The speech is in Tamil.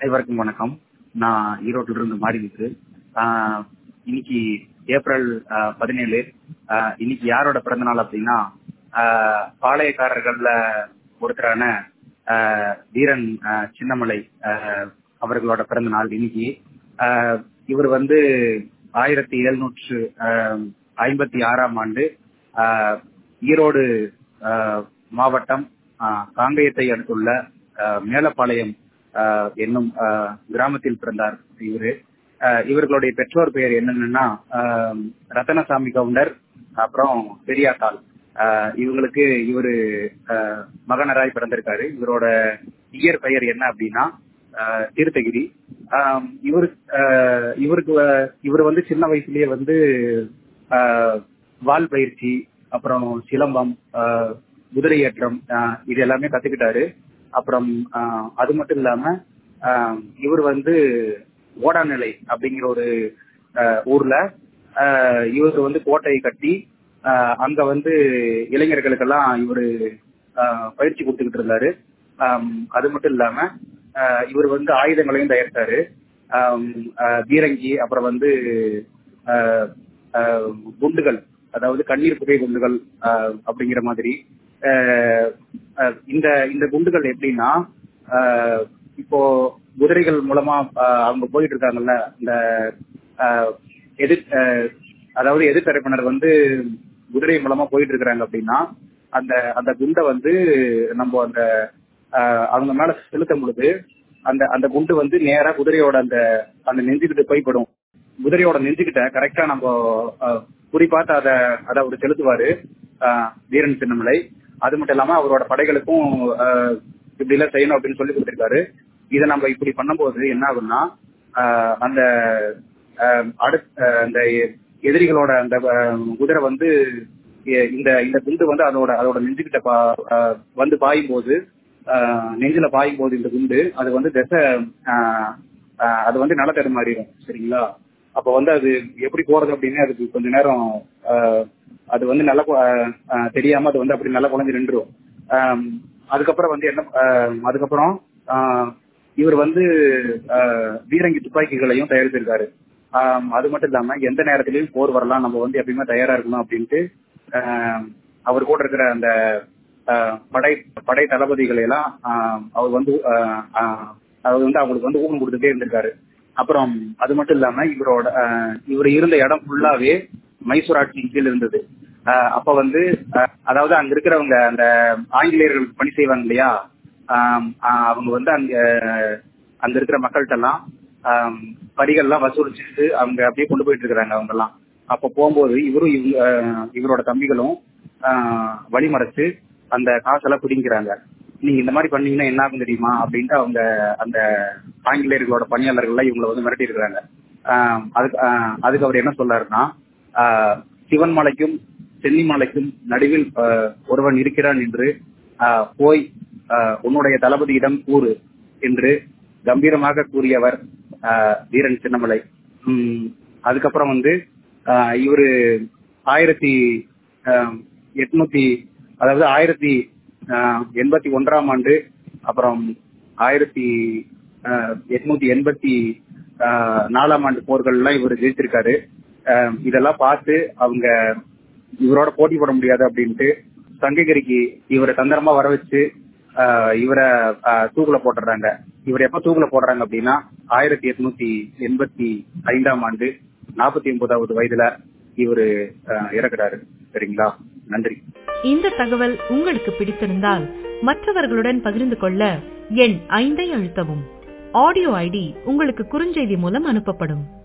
அனைவருக்கும் வணக்கம் நான் ஈரோட்டில இருந்து மாறிவிட்டு இன்னைக்கு ஏப்ரல் ஆஹ், பதினேழு ஆஹ், இன்னைக்கு யாரோட பிறந்த நாள் அப்படின்னா ஆஹ், பாளையக்காரர்கள்ல ஒருத்தரான ஆஹ், வீரன் ஆஹ், சின்னமலை ஆஹ், அவர்களோட பிறந்த நாள் இன்னைக்கு ஆஹ், இவர் வந்து ஆயிரத்தி எழுநூற்று ஆஹ், ஐம்பத்தி ஆறாம் ஆண்டு ஆஹ், ஈரோடு ஆஹ், மாவட்டம் ஆஹ், காங்கயத்தை அடுத்துள்ள ஆஹ், மேலப்பாளையம் ஆஹ், என்னும் ஆஹ், கிராமத்தில் பிறந்தார் இவரு ஆஹ், இவர்களுடைய பெற்றோர் பெயர் என்னன்னா ஆஹ், ரத்தனசாமி கவுண்டர் அப்புறம் பெரியாத்தாள் ஆஹ், இவங்களுக்கு இவரு ஆஹ், மகனராய் பிறந்திருக்காரு இவரோட இயற் பெயர் என்ன அப்படின்னா ஆஹ், தீர்த்தகிரி ஆஹ், இவரு ஆஹ், இவருக்கு வ- இவர் வந்து சின்ன வயசுலயே வந்து ஆஹ், வால் பயிற்சி அப்புறம் சிலம்பம் ஆஹ், குதிரையேற்றம் ஆஹ், இது எல்லாமே கத்துக்கிட்டாரு அப்புறம் ஆஹ், அது மட்டும் இல்லாம ஆஹ், இவர் வந்து ஓடாநிலை அப்படிங்கிற ஒரு ஆஹ், ஊர்ல ஆஹ், இவர் வந்து கோட்டையை கட்டி ஆஹ், அங்க வந்து இளைஞர்களுக்கெல்லாம் இவர் பயிற்சி கொடுத்துக்கிட்டு இருந்தாரு ஆம், அது மட்டும் இல்லாம ஆஹ், இவர் வந்து ஆயுதங்களையும் தயாரித்தாரு ஆம், ஆஹ், பீரங்கி அப்புறம் வந்து ஆஹ், ஆஹ், குண்டுகள் அதாவது கண்ணீர் புகை குண்டுகள் ஆஹ், அப்படிங்கிற மாதிரி ஆஹ், ஆஹ், இந்த இந்த குண்டுகள் எப்படின்னா ஆஹ், இப்போ குதிரைகள் மூலமா ஆஹ், அவங்க போயிட்டு இருக்காங்கல்ல இந்த ஆஹ், எதிர் ஆஹ், அதாவது எதிர்த்தரப்பினர் வந்து குதிரை மூலமா போயிட்டு இருக்கிறாங்க அப்படின்னா அந்த அந்த குண்டை வந்து நம்ம அந்த ஆஹ், அவங்க மேல செலுத்தும் பொழுது அந்த அந்த குண்டு வந்து நேரா குதிரையோட அந்த அந்த நெஞ்சுக்கிட்டு போய் படும் குதிரையோட நெஞ்சுக்கிட்ட கரெக்டா நம்ம ஆஹ், குறி பார்த்து அதை அதை அவர் செலுத்துவாரு ஆஹ், வீரன் சின்னமலை அது மட்டும் இல்லாம அவரோட படைகளுக்கும் ஆஹ், இப்படி எல்லாம் செய்யணும் அப்படின்னு சொல்லி கொடுத்திருக்காரு இதை நம்ம இப்படி பண்ணும்போது என்ன ஆகும்னா ஆஹ், அந்த ஆஹ், அடுத் ஆஹ், அந்த எ- எதிரிகளோட அந்த ஆஹ், குதிரை வந்து எ- இந்த இந்த குண்டு வந்து அதோட அதோட நெஞ்சுக்கிட்ட பா- ஆஹ், வந்து பாயும் போது ஆஹ், நெஞ்சில பாயும் போது இந்த குண்டு அது வந்து திசை ஆஹ், ஆஹ், அது வந்து நில தடுமாறிடும் சரிங்களா அப்ப வந்து அது எப்படி போறது அப்படின்னு அதுக்கு கொஞ்ச நேரம் ஆஹ், அது வந்து நல்ல தெரியாம அது வந்து அப்படி நல்லா குழஞ்சு நின்றுடும் ஆம், அதுக்கப்புறம் வந்து என்ன ஆஹ், அதுக்கப்புறம் ஆஹ், இவர் வந்து ஆஹ், பீரங்கி துப்பாக்கிகளையும் தயாரித்திருக்காரு ஆம், அது மட்டும் இல்லாம எந்த நேரத்திலயும் போர் வரலாம் நம்ம வந்து எப்பயுமே தயாரா இருக்கணும் அப்படின்ட்டு ஆஹ், அவர் கூட இருக்கிற அந்த ஆஹ், படை படை தளபதிகளை எல்லாம் ஆஹ், அவர் வந்து ஆஹ், ஆஹ், அவர் வந்து அவங்களுக்கு வந்து ஊக்கம் கொடுத்துட்டே இருந்திருக்காரு அப்புறம் அது மட்டும் இல்லாம இவரோட ஆஹ், இவர் இருந்த இடம் ஃபுல்லாவே மைசூர் ஆட்சியின் கீழ் இருந்தது ஆஹ், அப்ப வந்து ஆஹ், அதாவது அங்க இருக்கிறவங்க அந்த ஆங்கிலேயர்களுக்கு பணி செய்வாங்க இல்லையா ஆம், ஆஹ், அவங்க வந்து அங்க அங்க இருக்கிற மக்கள்கிட்ட எல்லாம் ஆம், வரிகள்லாம் வசூலிச்சுட்டு அவங்க அப்படியே கொண்டு போயிட்டு இருக்கிறாங்க அவங்க எல்லாம் அப்ப போகும்போது இவரும் இவங்க ஆஹ், இவரோட தம்பிகளும் ஆஹ், வழிமறைச்சு அந்த காசெல்லாம் பிடிங்கிறாங்க நீங்க இந்த மாதிரி பண்ணீங்கன்னா என்ன ஆகும் தெரியுமா அப்படின்ட்டு அவங்க அந்த ஆங்கிலேயர்களோட பணியாளர்கள்லாம் இவங்களை வந்து மிரட்டி இருக்கிறாங்க அதுக்கு ஆஹ், அதுக்கு அவர் என்ன சொல்றாருன்னா ஆஹ், சிவன் மலைக்கும் சென்னி மலைக்கும் நடுவில் ஆஹ், ஒருவன் இருக்கிறான் என்று ஆஹ், போய் ஆஹ், உன்னுடைய தளபதியிடம் கூறு என்று கம்பீரமாக கூறியவர் ஆஹ், வீரன் சின்னமலை உம், அதுக்கப்புறம் வந்து ஆஹ், இவரு ஆயிரத்தி ஆஹ், எட்நூத்தி அதாவது ஆயிரத்தி ஆஹ், எண்பத்தி ஒன்றாம் ஆண்டு அப்புறம் ஆயிரத்தி ஆஹ், எட்நூத்தி எண்பத்தி ஆஹ், நாலாம் ஆண்டு போர்கள்லாம் இவர் ஜெயிச்சிருக்காரு ஆஹ், இதெல்லாம் பார்த்து அவங்க இவரோட போட்டி போட முடியாது அப்படின்ட்டு சங்ககிரிக்கு இவரை தந்திரமா வர வச்சு ஆஹ், இவரை ஆஹ், தூக்குல போட்டுறாங்க இவர் எப்ப தூக்குல போடுறாங்க அப்படின்னா ஆயிரத்தி எட்நூத்தி எண்பத்தி ஐந்தாம் ஆண்டு நாற்பத்தி ஒன்பதாவது வயதுல இவரு ஆஹ், இறக்குறாரு சரிங்களா நன்றி இந்த தகவல் உங்களுக்கு பிடித்திருந்தால் மற்றவர்களுடன் பகிர்ந்து கொள்ள எண் ஐந்தை அழுத்தவும் ஆடியோ ஐடி உங்களுக்கு குறுஞ்செய்தி மூலம் அனுப்பப்படும்